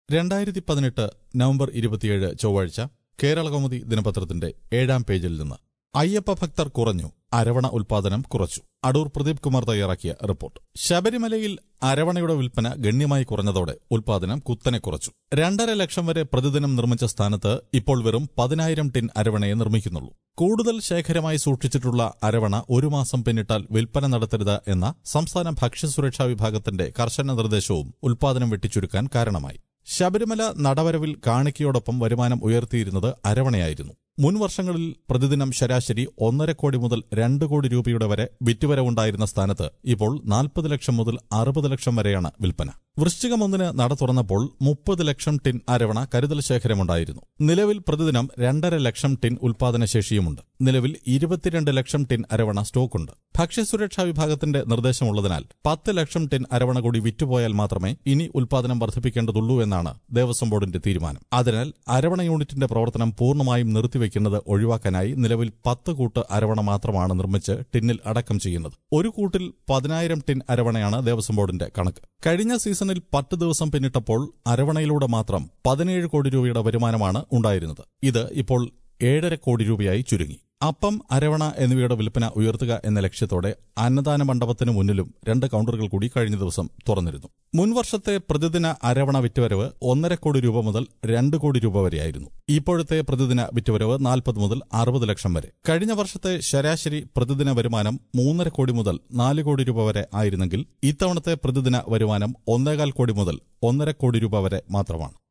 രണ്ടായിരത്തി പതിനെട്ട് നവംബർ ഇരുപത്തിയേഴ് ചൊവ്വാഴ്ച കേരളകൗമുദി ദിനപത്രത്തിന്റെ ഏഴാം പേജിൽ നിന്ന് അയ്യപ്പ ഭക്തർ കുറഞ്ഞു അരവണ ഉൽപാദനം കുറച്ചു അടൂർ പ്രദീപ് കുമാർ തയ്യാറാക്കിയ റിപ്പോർട്ട് ശബരിമലയിൽ അരവണയുടെ വിൽപ്പന ഗണ്യമായി കുറഞ്ഞതോടെ ഉൽപാദനം കുത്തനെ കുറച്ചു രണ്ടര ലക്ഷം വരെ പ്രതിദിനം നിർമ്മിച്ച സ്ഥാനത്ത് ഇപ്പോൾ വെറും പതിനായിരം ടിൻ അരവണയെ നിർമ്മിക്കുന്നുള്ളൂ കൂടുതൽ ശേഖരമായി സൂക്ഷിച്ചിട്ടുള്ള അരവണ ഒരു മാസം പിന്നിട്ടാൽ വിൽപ്പന നടത്തരുത് എന്ന സംസ്ഥാന ഭക്ഷ്യസുരക്ഷാ വിഭാഗത്തിന്റെ കർശന നിർദ്ദേശവും ഉൽപാദനം വെട്ടിച്ചുരുക്കാൻ കാരണമായി ശബരിമല നടവരവിൽ കാണിക്കയോടൊപ്പം വരുമാനം ഉയർത്തിയിരുന്നത് അരവണയായിരുന്നു മുൻ വർഷങ്ങളിൽ പ്രതിദിനം ശരാശരി ഒന്നര കോടി മുതൽ രണ്ട് കോടി രൂപയുടെ വരെ വിറ്റുവരവുണ്ടായിരുന്ന സ്ഥാനത്ത് ഇപ്പോൾ നാൽപ്പത് ലക്ഷം മുതൽ അറുപത് ലക്ഷം വരെയാണ് വിൽപ്പന വൃശ്ചികം ഒന്നിന് നട തുറന്നപ്പോൾ മുപ്പത് ലക്ഷം ടിൻ അരവണ കരുതൽ ശേഖരമുണ്ടായിരുന്നു നിലവിൽ പ്രതിദിനം രണ്ടര ലക്ഷം ടിൻ ഉൽപാദന ശേഷിയുമുണ്ട് നിലവിൽ ഇരുപത്തിരണ്ട് ലക്ഷം ടിൻ അരവണ സ്റ്റോക്കുണ്ട് ഭക്ഷ്യസുരക്ഷാ വിഭാഗത്തിന്റെ നിർദ്ദേശമുള്ളതിനാൽ പത്ത് ലക്ഷം ടിൻ അരവണ കൂടി വിറ്റുപോയാൽ മാത്രമേ ഇനി ഉൽപാദനം വർദ്ധിപ്പിക്കേണ്ടതുള്ളൂ എന്നാണ് ദേവസ്വം ബോർഡിന്റെ തീരുമാനം അതിനാൽ അരവണ യൂണിറ്റിന്റെ പ്രവർത്തനം പൂർണ്ണമായും നിർത്തിവെക്കുന്നത് ഒഴിവാക്കാനായി നിലവിൽ പത്ത് കൂട്ട് അരവണ മാത്രമാണ് നിർമ്മിച്ച് ടിന്നിൽ അടക്കം ചെയ്യുന്നത് ഒരു കൂട്ടിൽ പതിനായിരം ടിൻ അരവണയാണ് ദേവസ്വം ബോർഡിന്റെ കണക്ക് കഴിഞ്ഞ സീസണിൽ പത്ത് ദിവസം പിന്നിട്ടപ്പോൾ അരവണയിലൂടെ മാത്രം പതിനേഴ് കോടി രൂപയുടെ വരുമാനമാണ് ഉണ്ടായിരുന്നത് ഇത് ഇപ്പോൾ ഏഴര കോടി രൂപയായി ചുരുങ്ങി അപ്പം അരവണ എന്നിവയുടെ വിൽപ്പന ഉയർത്തുക എന്ന ലക്ഷ്യത്തോടെ അന്നദാന മണ്ഡപത്തിന് മുന്നിലും രണ്ട് കൌണ്ടറുകൾ കൂടി കഴിഞ്ഞ ദിവസം തുറന്നിരുന്നു മുൻവർഷത്തെ പ്രതിദിന അരവണ വിറ്റുവരവ് ഒന്നര കോടി രൂപ മുതൽ രണ്ട് കോടി രൂപ വരെയായിരുന്നു ഇപ്പോഴത്തെ പ്രതിദിന വിറ്റുവരവ് നാൽപ്പത് മുതൽ അറുപത് ലക്ഷം വരെ കഴിഞ്ഞ വർഷത്തെ ശരാശരി പ്രതിദിന വരുമാനം മൂന്നര കോടി മുതൽ നാല് കോടി രൂപ വരെ ആയിരുന്നെങ്കിൽ ഇത്തവണത്തെ പ്രതിദിന വരുമാനം ഒന്നേകാൽ കോടി മുതൽ ഒന്നര കോടി രൂപ വരെ മാത്രമാണ്